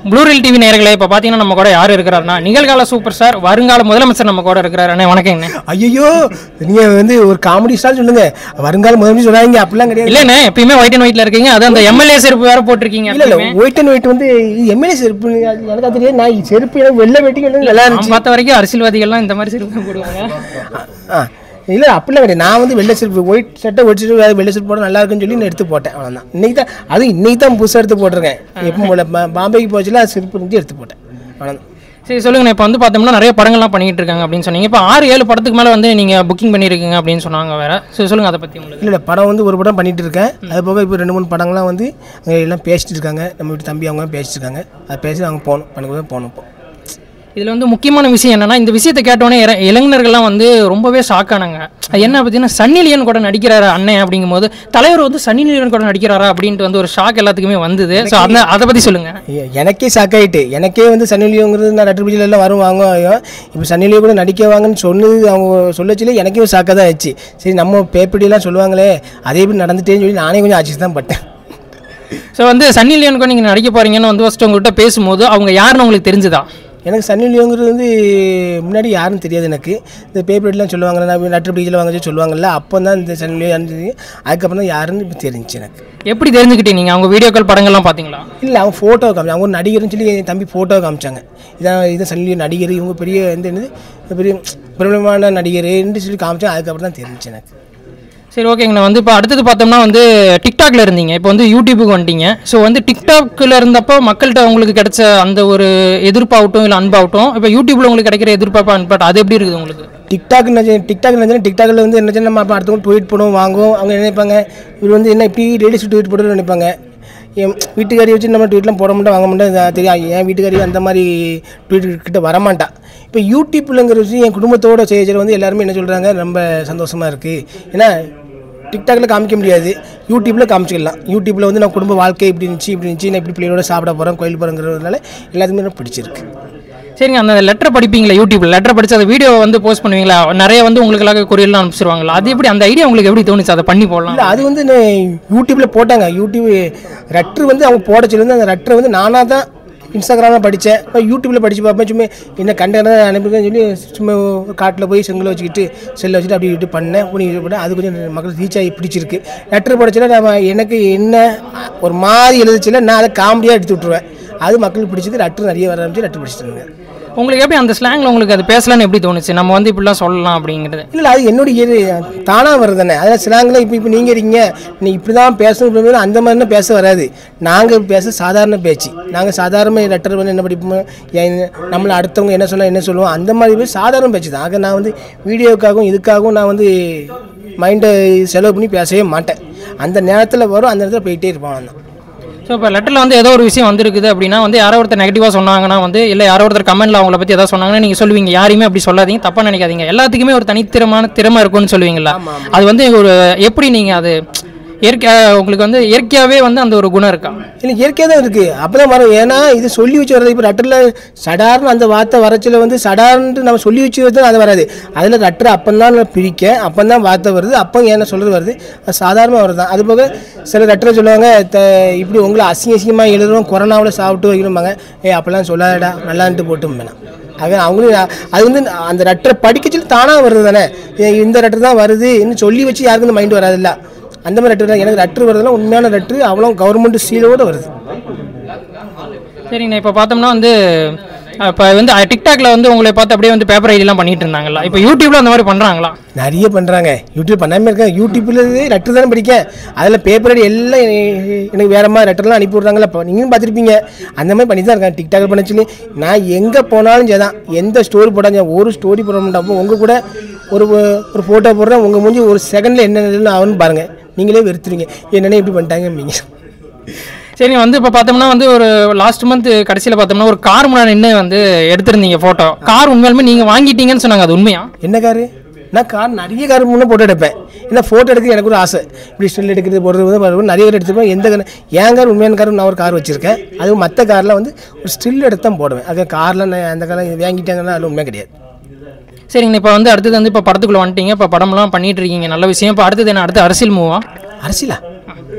ப்ளூரில் TV நேயர்களே இப்போ பார்த்தீங்கன்னா நம்ம கூட யார் இருக்கிறாருன்னா நிகழ்கால சூப்பர் ஸ்டார் வருங்கால முதலமைச்சர் நம்ம கூட இருக்கிறாரு அண்ணே வணக்கங்கண்ணே ஐயோ நீங்க வந்து ஒரு காமெடி ஸ்டார் சொல்லுங்க வருங்கால முதலமைச்சர் சொல்லாதீங்க அப்படிலாம் கிடையாது இல்லைண்ணே எப்பயுமே ஒயிட் அண்ட் ஒயிட்ல இருக்கீங்க அது அந்த எம்எல்ஏ செருப்பு வேற போட்டிருக்கீங்க இல்ல இல்ல எப்பயுமே. ஒயிட் அண்ட் ஒயிட் வந்து எம்எல்ஏ செருப்பு அது எனக்கு அது தெரியாது நான் செருப்பு எனக்கு வெள்ளை வெட்டி வெள்ளை நல்லா நான் இருந்துச்சு பார்த்த வரைக்கும் அரசியல்வாதிகள்லாம் இந்த மாதிரி செருப்பு தான் போடுவாங்க ஆ இல்ல அப்படிலாம் கிடையாது நான் வந்து வெள்ளை செருப்பு ஒயிட் சட்டை ஒயிட் செருப்பு வெள்ளை செருப்பு போட நல்லா இருக்குன்னு சொல்லி நான் எடுத்து போட்டேன் அவ்வளோதான் இன்னைக்கு தான் அதுவும் இன்னைக்கு தான் புதுசாக எடுத்து போட்டிருக்கேன் எப்போ போல பா- பாம்பேக்கு போச்சுல அது செருப்பு இருந்து எடுத்து போட்டேன் அவ்வளோதான் சரி சொல்லுங்கண்ணே இப்போ வந்து பார்த்தோம்னா நிறைய படங்கள்லாம் பண்ணிட்டு இருக்காங்க அப்படின்னு சொன்னீங்க இப்போ ஆறு ஏழு படத்துக்கு மேலே வந்து நீங்கள் புக்கிங் பண்ணியிருக்கீங்க அப்படின்னு சொன்னாங்க வேற சரி சொல்லுங்க அதை பற்றி உங்களுக்கு இல்லை இல்லை படம் வந்து ஒரு படம் பண்ணிட்டு இருக்கேன் அது போக இப்போ ரெண்டு மூணு படங்கள்லாம் வந்து அஹ், எல்லாம் பேசிட்டு இருக்காங்க நம்ம வீட்டு தம்பி அவங்க பேசிட்டு இருக்காங்க அது பேசி அவங்க போகணும் பண்ண போகணும் இப்போ இதில் வந்து முக்கியமான விஷயம் என்னன்னா இந்த விஷயத்தை கேட்டோன்னே இற- இளைஞர்கள்லாம் வந்து ரொம்பவே ஷாக் ஆனாங்க அது என்ன பார்த்தீங்கன்னா சன்னி லியோன் கூட நடிக்கிறாரு அண்ணன் அப்படிங்கும்போது தலைவர் வந்து சன்னி லியோன் கூட நடிக்கிறாரா அப்படின்ட்டு வந்து ஒரு ஷாக் எல்லாத்துக்குமே வந்தது ஸோ அந்த அதை பற்றி சொல்லுங்க எ- எனக்கே ஷாக் ஆகிட்டு எனக்கே வந்து சன்னிலியோங்கிறது நான் ரெட்டர் பிஜில எல்லாம் வரும் வாங்க இப்போ சன்னிலியோ கூட நடிக்க வாங்கன்னு சொன்னது அவங்க சொல்லச்சில எனக்கே ஷாக்காக தான் ஆச்சு சரி நம்ம பேப்படியெல்லாம் சொல்லுவாங்களே அதே எப்படி நடந்துட்டேன்னு சொல்லி நானே கொஞ்சம் ஆச்சு தான் பட்டேன் ஸோ வந்து சன்னி லியோன் கூட நீங்கள் நடிக்க போறீங்கன்னு வந்து ஃபஸ்ட்டு உங்கள்கிட்ட பேசும்போது அவங்க யாருன்னு உங்களுக்கு தெரிஞ்சுதா எனக்கு சன்னிலியோங்கிறது வந்து முன்னாடி யாரும் தெரியாது எனக்கு இந்த பேப்பர்லாம் சொல்லுவாங்க நான் நட்டு பிடிக்கல வாங்க சொல்லி சொல்லுவாங்கல்ல அப்போ தான் இந்த சன்னிலியோ இருந்தது அதுக்கப்புறம் தான் யாருன்னு இப்போ தெரிஞ்சுச்சு எனக்கு எப்படி தெரிஞ்சுக்கிட்டீங்க நீங்கள் அவங்க வீடியோக்கள் படங்கள்லாம் பார்த்தீங்களா இல்லை அவங்க ஃபோட்டோ காமிச்சாங்க அவங்க ஒரு நடிகர்னு சொல்லி என் தம்பி ஃபோட்டோ காமிச்சாங்க இதான் இதான் சன்னிலியோ நடிகர் இவங்க பெரிய எந்த என்னது பெரிய பிரபலமான நடிகர்ன்னு சொல்லி காமிச்சாங்க அதுக்கப்புறம் தான் தெரிஞ்சுச்சு எனக்கு சரி ஓகேங்கண்ணா வந்து இப்போ அடுத்தது பார்த்தோம்னா வந்து டிக்டாக்ல இருந்தீங்க இப்போ வந்து யூடியூபுக்கு வந்துட்டீங்க ஸோ வந்து டிக்டாக்ல இருந்தப்போ மக்கள்கிட்ட உங்களுக்கு கிடைச்ச அந்த ஒரு எதிர்ப்பாகட்டும் இல்லை அன்பாகட்டும் இப்போ யூடியூப்ல உங்களுக்கு கிடைக்கிற எதிர்பார்ப்பு அன்பாட்டு அது எப்படி இருக்குது உங்களுக்கு டிக்டாக் நினைச்சு டிக்டாக் நினைச்சு டிக்டாக்ல வந்து என்ன நம்ம அப்போ அடுத்தவங்க ட்வீட் பண்ணுவோம் வாங்குவோம் அவங்க என்ன நினைப்பாங்க இவர் வந்து என்ன இப்படி லேடிஸ் ட்வீட் போட்டு நினைப்பாங்க என் வீட்டுக்காரி வச்சு நம்ம ட்வீட்லாம் போட மாட்டோம் வாங்க மாட்டோம் இது தெரியும் என் வீட்டுக்காரி அந்த மாதிரி ட்வீட் கிட்ட வரமாட்டா இப்போ யூடியூப்லங்கிற விஷயம் என் குடும்பத்தோட செய்ய வந்து எல்லாருமே என்ன சொல்கிறாங்க ரொம்ப சந்தோஷமாக இருக்குது ஏன்னா டிக்டாக்ல காமிக்க முடியாது யூடியூப்ல காமிச்சிக்கலாம் யூடியூப்ல வந்து நான் குடும்ப வாழ்க்கை இப்படி இருந்துச்சு இப்படி இருந்துச்சு நான் இப்படி பிள்ளையோட சாப்பிட போகிறேன் கோயில் போகிறேங்கிறதுனால எல்லாத்துக்குமே எனக்கு பிடிச்சிருக்கு சரிங்க அந்த லெட்டர் படிப்பீங்களா யூடியூப்ல லெட்டர் படிச்சு அந்த வீடியோ வந்து போஸ்ட் பண்ணுவீங்களா நிறைய வந்து உங்களுக்காக கொரியர்லாம் அனுப்பிச்சிருவாங்களா அது எப்படி அந்த ஐடியா உங்களுக்கு எப்படி தோணுச்சு அதை பண்ணி போடலாம் இல்லை அது வந்து நான் யூடியூப்ல போட்டாங்க யூடியூப் ரட்ரு வந்து அவங்க போட சொல்லி அந்த ரட்டரை வந்து நானாக தான் இன்ஸ்டாகிராமில் படித்தேன் இப்போ யூடியூப்பில் படித்து பார்ப்பேன் சும்மா என்ன கண்டன அனுப்புறேன்னு சொல்லி சும்மா ஒரு காட்டில் போய் செங்கல் வச்சுக்கிட்டு செல்லை வச்சுட்டு அப்படி இப்படி பண்ணேன் பண்ணி இது பண்ணேன் அது கொஞ்சம் மக்கள் ரீச் ஆகி பிடிச்சிருக்கு லெட்டர் படிச்சல நம்ம எனக்கு என்ன ஒரு மாதிரி எழுதுச்சுல நான் அதை காமெடியாக எடுத்து விட்ருவேன் அது மக்களுக்கு பிடிச்சது லெட்டர் நிறைய வர ஆரம்பிச்சு லெட்டர் படிச்சிட்டு உங்களுக்கு எப்படி அந்த ஸ்லாங்ல உங்களுக்கு அது பேசலாம்னு எப்படி தோணுச்சு நம்ம வந்து இப்படிலாம் சொல்லலாம் அப்படிங்கிறது இல்லை அது என்னுடைய இயல்பு. தானாக வருது தானே அதான் சிலாங்கில் இப்போ இப்போ நீங்கள் இருக்கீங்க நீ இப்படி தான் பேசணும் இப்படி பேசணும், அந்த மாதிரிலாம் பேச வராது நாங்கள் பேச சாதாரண பேச்சு நாங்கள் சாதாரண லெட்டர் வந்து என்ன படிப்போம் ஏன் நம்மளை அடுத்தவங்க என்ன சொன்னால் என்ன சொல்லுவோம் அந்த மாதிரி பேசி சாதாரண பேச்சு தான் ஆக நான் வந்து வீடியோக்காகவும் இதுக்காகவும் நான் வந்து மைண்டை செலவு பண்ணி பேசவே மாட்டேன் அந்த நேரத்தில் வரும் அந்த நேரத்தில் போயிட்டே இருப்பான் அவன் தான் ஸோ இப்போ லெட்டரில் வந்து ஏதோ ஒரு விஷயம் வந்திருக்குது அப்படின்னா வந்து யாரோ ஒருத்தர் நெகட்டிவாக சொன்னாங்கன்னா வந்து இல்லை யாரோ ஒருத்தர் கமெண்ட்ல அவங்கள பற்றி ஏதாவது சொன்னாங்கன்னா நீங்கள் சொல்லுவீங்க யாரையுமே அப்படி சொல்லாதீங்க தப்பாக நினைக்காதீங்க எல்லாத்துக்குமே ஒரு தனித்திறமான திறமை இருக்கும்னு சொல்லுவீங்களா அது வந்து ஒரு எப்படி நீங்கள் அது இயற்கை உங்களுக்கு வந்து இயற்கையாகவே வந்து அந்த ஒரு குணம் இருக்கா இல்லை இயற்கையாக தான் இருக்குது அப்போ தான் வரும் ஏன்னா இது சொல்லி வச்சு வர்றது இப்போ ரட்டரில் சடார்னு அந்த வார்த்தை வரச்சில் வந்து சடார்ன்ட்டு நம்ம சொல்லி வச்சு வந்து அது வராது அதில் ரட்டர் அப்போ தான் பிரிக்க அப்போ தான் வார்த்தை வருது அப்போ என்ன சொல்கிறது வருது அது சாதாரணமாக வருது தான் அது போக சில ரட்டரை சொல்லுவாங்க த இப்படி உங்களை அசிங்க அசிங்கமாக எழுதுறோம் கொரோனாவில் சாப்பிட்டு வைக்கணும்பாங்க ஏ அப்போல்லாம் சொல்லாதடா நல்லான்ட்டு போட்டும் வேணாம் அது அவங்களும் அது வந்து அந்த ரட்டரை படிக்க சொல்லி தானாக வருது தானே ஏ, இந்த ரட்டர் தான் வருது இன்னும் சொல்லி வச்சு யாருக்கும் இந்த மைண்ட் வராதுல்ல அந்த மாதிரி லெட்டர் தான் எனக்கு லெட்ரு வருதுன்னா உண்மையான லெட்ரு அவ்வளோ கவர்மெண்ட் சீலோடு வருது சரிங்கண்ணா இப்போ பார்த்தோம்னா வந்து இப்போ வந்து டிக்டாக்ல வந்து உங்களை பார்த்து அப்படியே வந்து பேப்பர் ஐடிலாம் பண்ணிட்டு இருந்தாங்களா இப்போ யூடியூப்ல அந்த மாதிரி பண்ணுறாங்களா நிறைய பண்ணுறாங்க யூடியூப் பண்ணாமல் இருக்காங்க யூடியூப்பில் லெட்ரு தானே படிக்கேன் அதில் பேப்பர் அடி எல்லாம் எ- எனக்கு வேறு மாதிரி லெட்டர்லாம் அனுப்பி விட்றாங்களா இப்போ நீங்களும் பார்த்துருப்பீங்க அந்த மாதிரி பண்ணி தான் இருக்காங்க டிக்டாக் பண்ண சொல்லி நான் எங்கே போனாலும் சரி தான் எந்த ஸ்டோரி போடாங்க ஒரு ஸ்டோரி போட மாட்டோம் உங்கள் கூட ஒரு ஒரு ஃபோட்டோ போடுறேன் உங்கள் மூஞ்சி ஒரு செகண்டில் என்ன நிலையில் ஆகுன்னு பாருங்கள் நீங்களே வெறுத்துருவீங்க என்னென்ன இப்படி பண்ணிட்டாங்க சரி வந்து இப்போ பார்த்தோம்னா வந்து ஒரு லாஸ்ட் மந்த் கடைசியில் பார்த்தோம்னா ஒரு கார் முன்னாடி நின்று வந்து எடுத்திருந்தீங்க ஃபோட்டோ கார் உண்மையாலுமே நீங்கள் வாங்கிட்டீங்கன்னு சொன்னாங்க அது உண்மையா என்ன காரு நான் கார் நிறைய கார் முன்னே ஃபோட்டோ எடுப்பேன் ஏன்னா ஃபோட்டோ எடுக்க எனக்கு ஒரு ஆசை இப்படி ஸ்டில் எடுக்கிறது போடுறது வந்து பாருங்க, நிறைய கார் எடுத்துப்பேன் எந்த கார் என் கார் உண்மையான கார் நான் ஒரு கார் வச்சுருக்கேன் அதுவும் மற்ற காரில் வந்து ஒரு ஸ்டில் எடுத்து தான் போடுவேன் அது காரில் நான் அந்த காரில் வாங்கிட்டாங்கன்னா அது உண்மை கிடையாது சரிங்கண்ணா இப்போ வந்து அடுத்தது வந்து இப்போ படத்துக்குள்ளே வந்துட்டீங்க இப்போ படம்லாம் பண்ணிட்டு இருக்கீங்க நல்ல விஷயம் இப்போ அடுத்தது என்ன அடுத்து அரசியல் மூவா அரசியலா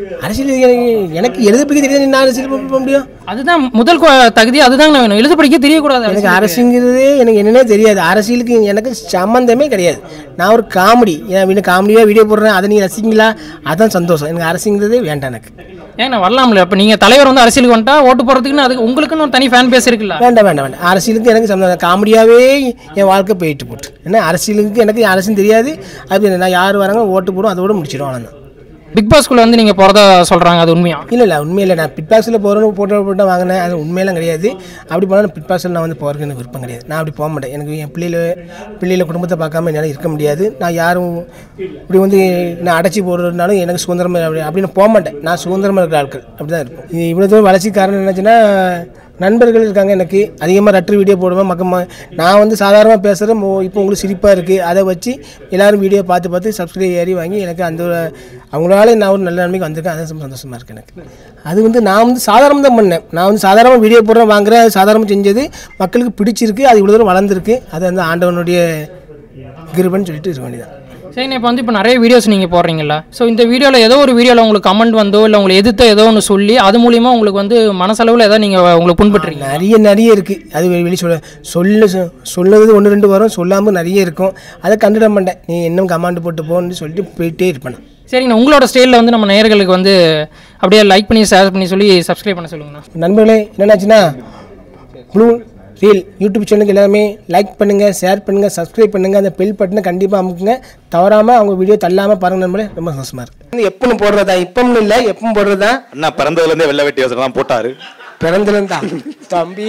அரசியல் எனக்கு எனக்கு எழுத படிக்க தெரியாது நான் அரசியல் போக போக முடியும் அதுதான் முதல் கொ- தகுதி அதுதான் வேணும் எழுத படிக்க தெரியக்கூடாது எனக்கு அரசுங்கிறது எனக்கு என்னன்னே தெரியாது அரசியலுக்கு எனக்கு சம்மந்தமே கிடையாது நான் ஒரு காமெடி என் வீடு காமெடியாக வீடியோ போடுறேன் அதை நீங்கள் ரசிங்களா அதான் சந்தோஷம் எனக்கு அரசுங்கிறதே வேண்டாம் எனக்கு ஏன்னா வரலாம்ல அப்ப நீங்க தலைவர் வந்து அரசியலுக்கு வந்துட்டா ஓட்டு போறதுக்குன்னு அதுக்கு உங்களுக்குன்னு ஒரு தனி ஃபேன் பேஸ் இருக்குல்ல வேண்டாம் வேண்டாம் வேண்டாம் அரசியலுக்கு எனக்கு சம்மந்தம் காமெடியாகவே என் வாழ்க்கை போயிட்டு போட்டு ஏன்னா அரசியலுக்கு எனக்கு அரசும் தெரியாது அது நான் யார் வராங்க ஓட்டு போடும் அதோட முடிச்சிடும் அவ்வளோதான் பிக் பாஸ்குள்ள வந்து நீங்க போறதா சொல்றாங்க அது உண்மையா இல்லை இல்லை உண்மையில் நான் பிட் பாக்ஸில் போகிறேன்னு போட்டோ போட்டு வாங்கினேன் அது உண்மையெல்லாம் கிடையாது அப்படி போனால் பிட் பாக்ஸில் நான் வந்து போகிறதுக்கு எனக்கு விருப்பம் கிடையாது நான் அப்படி போக மாட்டேன் எனக்கு என் பிள்ளையில பிள்ளையில குடும்பத்தை பார்க்காம என்னால் இருக்க முடியாது நான் யாரும் இப்படி வந்து நான் அடைச்சி போடுறதுனாலும் எனக்கு சுதந்திரமாக அப்படி அப்படின்னு போக மாட்டேன் நான் சுதந்திரமாக இருக்கிற ஆட்கள் அப்படி தான் இருப்போம் இது இவ்வளோ தூரம் வளர்ச்சி காரணம் என்னாச்சுன்னா நண்பர்கள் இருக்காங்க எனக்கு அதிகமாக ரட்டு வீடியோ போடுவேன் மக்கமா நான் வந்து சாதாரணமாக பேசுகிறேன் இப்போ உங்களுக்கு சிரிப்பாக இருக்குது அதை வச்சு எல்லாரும் வீடியோ பார்த்து பார்த்து சப்ஸ்கிரைப் ஏறி வாங்கி எனக்கு அந்த ஒரு அவங்களால நான் ஒரு நல்ல நன்மைக்கு வந்திருக்கேன் அது சந்தோஷமாக இருக்குது எனக்கு அது வந்து நான் வந்து சாதாரணம் தான் பண்ணேன் நான் வந்து சாதாரணமாக வீடியோ போடுறேன் வாங்குறேன் அது சாதாரணமாக செஞ்சது மக்களுக்கு பிடிச்சிருக்கு அது இவ்வளோ தூரம் வளர்ந்துருக்கு அது வந்து ஆண்டவனுடைய கிருபன்னு சொல்லிட்டு இருக்க வேண்டியதான் சரி இப்போ வந்து இப்போ நிறைய வீடியோஸ் நீங்கள் போடுறீங்கல்ல ஸோ இந்த வீடியோவில் ஏதோ ஒரு வீடியோவில் உங்களுக்கு கமெண்ட் வந்தோ இல்லை உங்களை எதிர்த்தோ ஏதோ ஒன்று சொல்லி அது மூலியமா உங்களுக்கு வந்து மனசளவில் ஏதோ நீங்கள் உங்களுக்கு புண்பட்டுறீங்க நிறைய நிறைய இருக்குது அது வெ- வெளி சொல்ல சொல்ல சொ- சொல்லுறது ஒன்று ரெண்டு வரும் சொல்லாமல் நிறைய இருக்கும் அதை கண்டுட மாட்டேன் நீ இன்னும் கமாண்டு போட்டு போன்னு சொல்லிட்டு போயிட்டே இருப்பேன் நான். சரிங்கண்ணா உங்களோட ஸ்டைலில் வந்து நம்ம நேயர்களுக்கு வந்து அப்படியே லைக் பண்ணி ஷேர் பண்ணி சொல்லி சப்ஸ்கிரைப் பண்ண சொல்லுங்கண்ணா நண்பர்களே என்னென்னாச்சுன்னா ப்ளூ ரீல் யூடியூப் சேனலுக்கு எல்லாமே லைக் பண்ணுங்கள் ஷேர் பண்ணுங்கள் சப்ஸ்கிரைப் பண்ணுங்கள் அந்த பெல் பட்டனை கண்டிப்பாக அமுக்குங்க தவறாமல் அவங்க வீடியோ தள்ளாமல் பாருங்க நண்பர்களே ரொம்ப சந்தோஷமாக இருக்கு எப்பவும் போடுறதா இப்பவும் இல்லை எப்பவும் போடுறதா அண்ணா பிறந்ததுல இருந்தே வெள்ளை வெட்டி வசனம் தான் போட்டாரு பிறந்திருந்தா தம்பி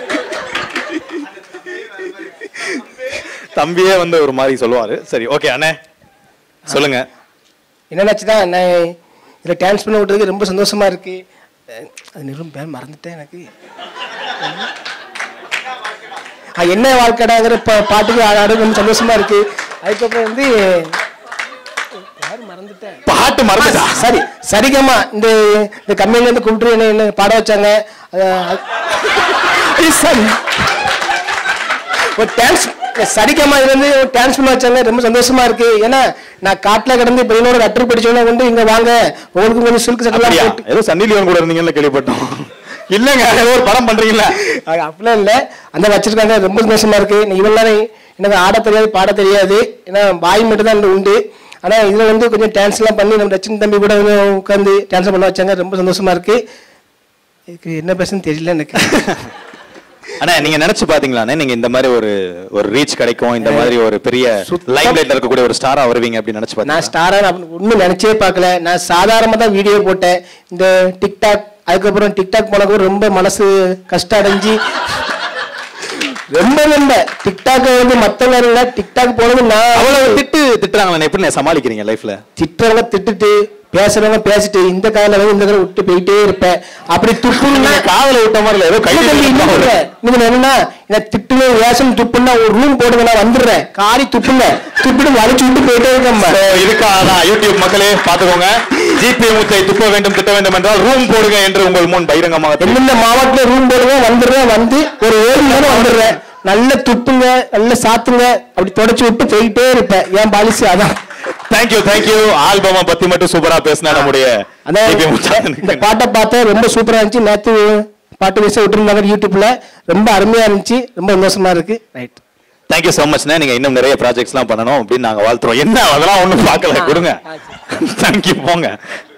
தம்பியே வந்து ஒரு மாதிரி சொல்லுவாரு சரி ஓகே அண்ணே சொல்லுங்க என்னென்னாச்சுன்னா நான் இதில் டான்ஸ் பண்ண விட்டதுக்கு ரொம்ப சந்தோஷமா இருக்கு அஹ் அது நிறுவனம் பேர் மறந்துட்டேன் எனக்கு ஆ, என்ன வாழ்க்கடாங்கிற பா பாட்டுக்கு ஆட ஆட ரொம்ப சந்தோஷமா இருக்கு அதுக்கப்புறம் வந்து யாரும் மறந்துட்டேன் பாட்டு மறந்துட்டா சரி சரிகம்மா இந்த இந்த கம்பெனில இருந்து கூப்பிட்டு என்ன என்ன பாட வச்சாங்க அஹ் அது- சரி ஒரு டான்ஸ் சரிகம்மா இதுல இருந்து டான்ஸ் பண்ண வச்சாங்க ரொம்ப சந்தோஷமா இருக்கு ஏன்னா நான் காட்டுல கிடந்து இப்ப என்னோட அட்டர் படிச்சவன கொண்டு இங்க வாங்க உங்களுக்கு கொஞ்சம் சில்க் சட்டெல்லாம் அப்படியா போட்டு ஏதோ சன்னி லியோன் கூட இருந்தீங்கன்னு கேள்விப்பட்டோம் இல்லங்க ஏதோ ஒரு படம் பண்றீங்களா அது அப்படிலாம் இல்லை அந்த வச்சிருக்காங்க ரொம்ப சந்தோஷமா இருக்கு இவ்வளவு நேரம் எனக்கு ஆட தெரியாது பாட தெரியாது ஏன்னா பாய் மட்டும் தான் எனக்கு உண்டு ஆனா இதுல வந்து கொஞ்சம் டான்ஸ் எல்லாம் பண்ணி நம்ம ரச்சின் தம்பி கூட கொஞ்சம் உட்காந்து டான்ஸ் பண்ண வச்சாங்க ரொம்ப சந்தோஷமா இருக்கு இதுக்கு என்ன பேசுன்னு தெரியல எனக்கு அண்ணா நீங்க நினைச்சு பாத்தீங்களாண்ணே நீங்க இந்த மாதிரி ஒரு ஒரு ரீச் கிடைக்கும் இந்த மாதிரி ஒரு பெரிய சுத்தம். லைம் லைட்ல இருக்கக்கூடிய ஒரு ஸ்டாரா வருவீங்க அப்படின்னு நினைச்சு நான் பாத்தீங்களா ஸ்டாரா அப்படின்னு ஒன்றும் நினைச்சே பார்க்கல நான் சாதாரணமா தான் வீடியோ போட்டேன் இந்த டிக்டாக் அதுக்கப்புறம் டிக்டாக் போனதுக்கு ரொம்ப மனசு கஷ்டம் அடைஞ்சு ரொம்ப ரொம்ப டிக்டாக் வந்து மத்தவங்க இல்லை டிக்டாக் போனது நான் அவ்வளவு திட்டு திட்டுறாங்களே எப்படி சமாளிக்கிறீங்க லைஃப்ல திட்டுறவங்க திட்டுட்டு பேசுறவங்க பேசிட்டு இந்த காதுல வந்து இந்த காதுல விட்டு போயிட்டே இருப்பேன் அப்படி துப்புன்னா காதல விட்ட மாதிரி இல்ல, ஏதோ கை இல்ல தம்பி, இல்ல இல்ல. நீங்க என்னன்னா என்ன திட்டுல வேஷம் துப்புன்னா ஒரு ரூம் போடுங்க நான் வந்துடுறேன் காரி துப்புங்க துப்பிட்டு வலிச்சு விட்டு போயிட்டே இருக்கேன் So, இதுக்காக தான் யூடியூப் மக்களே பாத்துக்கோங்க ஜிபி மூச்சை துப்ப வேண்டும் திட்ட வேண்டும் என்றால் ரூம் போடுங்க என்று உங்கள் முன் பகிரங்கமாக தெரிவிக்கிறேன். எந்தெந்த மாவட்டத்துல ரூம் போடுங்க வந்துடுறேன் வந்து ஒரு ஏழு மணி நேரம் வந்துடுறேன் நல்ல துப்புங்க நல்ல சாத்துங்க அப்படி தொடச்சு விட்டு போயிட்டே இருப்பேன் என் பாலிசி அதான் தேங்க்யூ தேங்க்யூ ஆல்பமை பத்தி மட்டும் சூப்பரா பேசினா நம்முடைய அதான் JP முத்து. இந்த பாட்டை பார்த்தேன் ரொம்ப சூப்பரா இருந்துச்சு நேத்து பாட்டு பேச விட்டுருந்தாங்க யூடியூப்ல ரொம்ப அருமையா இருந்துச்சு ரொம்ப சந்தோஷமா இருக்கு ரைட் தேங்க்யூ so மச்ண்ணே நீங்க இன்னும் நிறைய ப்ராஜெக்ட்ஸ்லாம் பண்ணணும் அப்படின்னு நாங்க வாழ்த்துறோம் என்ன அதெல்லாம் ஒண்ணும் பார்க்கல கொடுங்க தேங்க்யூ போங்க